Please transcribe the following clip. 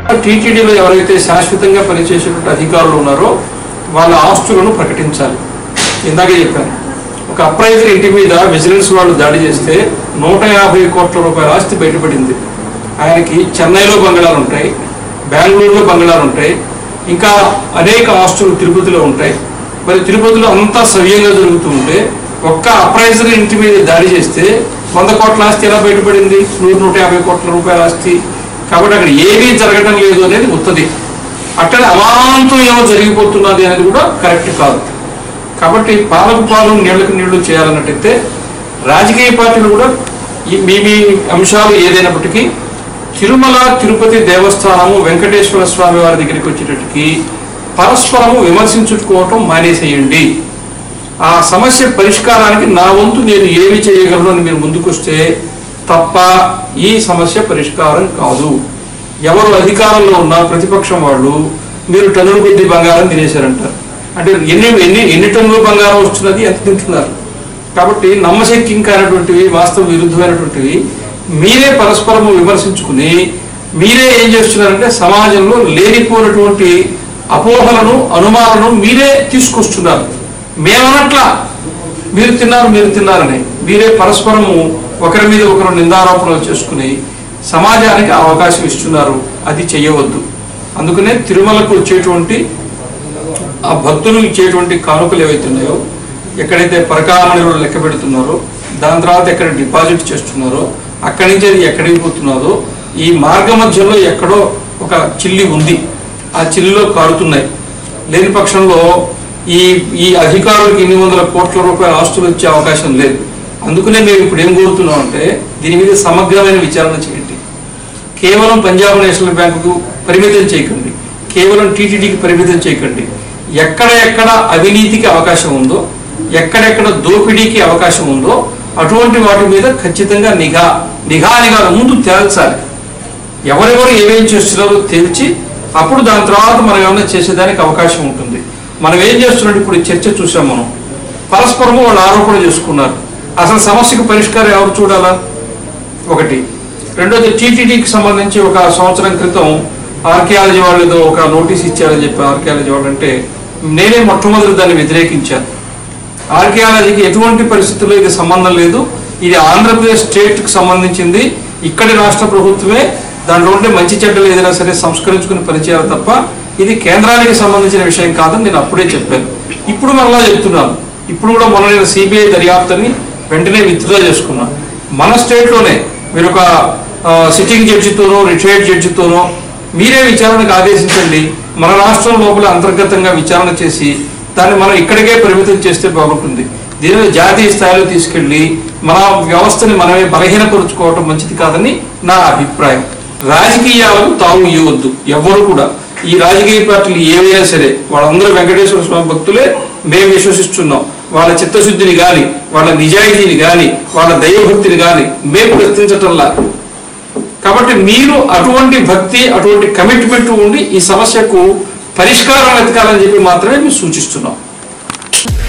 టీటీడీలో ఎవరైతే శాశ్వతంగా పనిచేసేటువంటి అధికారులు ఉన్నారో వాళ్ళ ఆస్తులను ప్రకటించాలి ఇందాకే చెప్పాను ఒక అప్రైజర్ ఇంటి మీద విజిలెన్స్ వాళ్ళు దాడి చేస్తే నూట యాభై కోట్ల రూపాయల ఆస్తి బయటపడింది ఆయనకి చెన్నైలో బంగళాలు ఉంటాయి బెంగళూరులో బంగళాలు ఉంటాయి ఇంకా అనేక ఆస్తులు తిరుపతిలో ఉంటాయి మరి తిరుపతిలో అంతా సవ్యంగా జరుగుతూ ఉంటే ఒక్క అప్రైజర్ ఇంటి మీద దాడి చేస్తే వంద కోట్ల ఆస్తి ఎలా బయటపడింది నూరు నూట యాభై కోట్ల రూపాయల ఆస్తి కాబట్టి అక్కడ ఏమీ జరగడం లేదు అనేది ఉత్తది అట్లనే అమాంతం ఏమో జరిగిపోతున్నది అనేది కూడా కరెక్ట్ కాదు కాబట్టి పాలకు పాలు నీళ్లకు నీళ్లు చేయాలన్నట్టయితే రాజకీయ పార్టీలు కూడా ఈ మీ మీ అంశాలు ఏదైనప్పటికీ తిరుమల తిరుపతి దేవస్థానము వెంకటేశ్వర స్వామి వారి దగ్గరికి వచ్చేటట్టుకి పరస్పరము విమర్శించుకోవటం మానేసేయండి ఆ సమస్య పరిష్కారానికి నా వంతు నేను ఏమి చేయగలను అని మీరు ముందుకొస్తే తప్ప ఈ సమస్య పరిష్కారం కాదు ఎవరు అధికారంలో ఉన్న ప్రతిపక్షం వాళ్ళు మీరు టన్నుల కొద్ది బంగారం తినేశారంటారు అంటే ఎన్ని ఎన్ని ఎన్ని టన్నుల బంగారం వస్తున్నది ఎంత తింటున్నారు కాబట్టి నమ్మశక్యం కానటువంటివి వాస్తవ విరుద్ధమైనటువంటివి మీరే పరస్పరము విమర్శించుకుని మీరే ఏం చేస్తున్నారంటే సమాజంలో లేనిపోయినటువంటి అపోహలను అనుమానాలను మీరే తీసుకొస్తున్నారు మేమనట్లా మీరు తిన్నారు మీరు తిన్నారని మీరే పరస్పరము ఒకరి మీద ఒకరు నిందారోపణలు చేసుకుని సమాజానికి ఆ అవకాశం ఇస్తున్నారు అది చేయవద్దు అందుకనే తిరుమలకు వచ్చేటువంటి ఆ భక్తులు ఇచ్చేటువంటి కానుకలు ఏవైతే ఉన్నాయో ఎక్కడైతే పరకామణిలో లెక్క పెడుతున్నారో దాని తర్వాత ఎక్కడ డిపాజిట్ చేస్తున్నారో అక్కడి నుంచి అది ఎక్కడికి పోతున్నదో ఈ మార్గ మధ్యలో ఎక్కడో ఒక చిల్లి ఉంది ఆ చిల్లిలో కారుతున్నాయి లేని పక్షంలో ఈ ఈ అధికారులకు ఇన్ని వందల కోట్ల రూపాయల ఆస్తులు వచ్చే అవకాశం లేదు అందుకనే మేము ఇప్పుడు ఏం కోరుతున్నాం అంటే దీని మీద సమగ్రమైన విచారణ చేయండి కేవలం పంజాబ్ నేషనల్ బ్యాంకుకు పరిమితం చేయకండి కేవలం టీటీడీకి పరిమితం చేయకండి ఎక్కడ ఎక్కడ అవినీతికి అవకాశం ఉందో ఎక్కడెక్కడ దోపిడీకి అవకాశం ఉందో అటువంటి వాటి మీద ఖచ్చితంగా నిఘా నిఘా నిఘా ముందు తేల్చాలి ఎవరెవరు ఏమేం చేస్తున్నారో తేల్చి అప్పుడు దాని తర్వాత మనం ఏమైనా చేసేదానికి అవకాశం ఉంటుంది మనం ఏం చేస్తున్నట్టు ఇప్పుడు ఈ చర్చ చూసాం మనం పరస్పరము వాళ్ళు ఆరోపణ చేసుకున్నారు అసలు సమస్యకు పరిష్కారం ఎవరు చూడాలా ఒకటి రెండోది టీటీడీకి సంబంధించి ఒక సంవత్సరం క్రితం ఆర్కియాలజీ వాళ్ళు ఏదో ఒక నోటీస్ ఇచ్చారని చెప్పి ఆర్కియాలజీ వాళ్ళు అంటే నేనే మొట్టమొదటి దాన్ని వ్యతిరేకించాను ఆర్కియాలజీకి ఎటువంటి పరిస్థితుల్లో ఇది సంబంధం లేదు ఇది ఆంధ్రప్రదేశ్ స్టేట్కి సంబంధించింది ఇక్కడి రాష్ట్ర ప్రభుత్వమే దాంట్లో ఉండే మంచి చెడ్డలు ఏదైనా సరే సంస్కరించుకుని పనిచేయాలి తప్ప ఇది కేంద్రానికి సంబంధించిన విషయం కాదని నేను అప్పుడే చెప్పాను ఇప్పుడు మరలా చెప్తున్నాను ఇప్పుడు కూడా మొన్న నేను సిబిఐ దర్యాప్తుని వెంటనే విత్డ్రా చేసుకున్నాను మన స్టేట్లోనే మీరు ఒక సిట్టింగ్ జడ్జితోనో రిటైర్డ్ జడ్జితోనో మీరే విచారణకు ఆదేశించండి మన రాష్ట్రం లోపల అంతర్గతంగా విచారణ చేసి దాన్ని మనం ఇక్కడికే పరిమితం చేస్తే బాగుంటుంది దీనిని జాతీయ స్థాయిలో తీసుకెళ్లి మన వ్యవస్థని మనమే బలహీనపరుచుకోవటం మంచిది కాదని నా అభిప్రాయం రాజకీయాలకు తాము ఇవ్వద్దు ఎవరు కూడా ఈ రాజకీయ పార్టీలు ఏవైనా సరే వాళ్ళందరూ వెంకటేశ్వర స్వామి భక్తులే మేము విశ్వసిస్తున్నాం వాళ్ళ చిత్తశుద్ధిని గాని వాళ్ళ నిజాయితీని గాని వాళ్ళ దైవభక్తిని గాని మేము ప్రశ్నించటంలా కాబట్టి మీరు అటువంటి భక్తి అటువంటి కమిట్మెంట్ ఉండి ఈ సమస్యకు పరిష్కారం వెతకాలని చెప్పి మాత్రమే మేము సూచిస్తున్నాం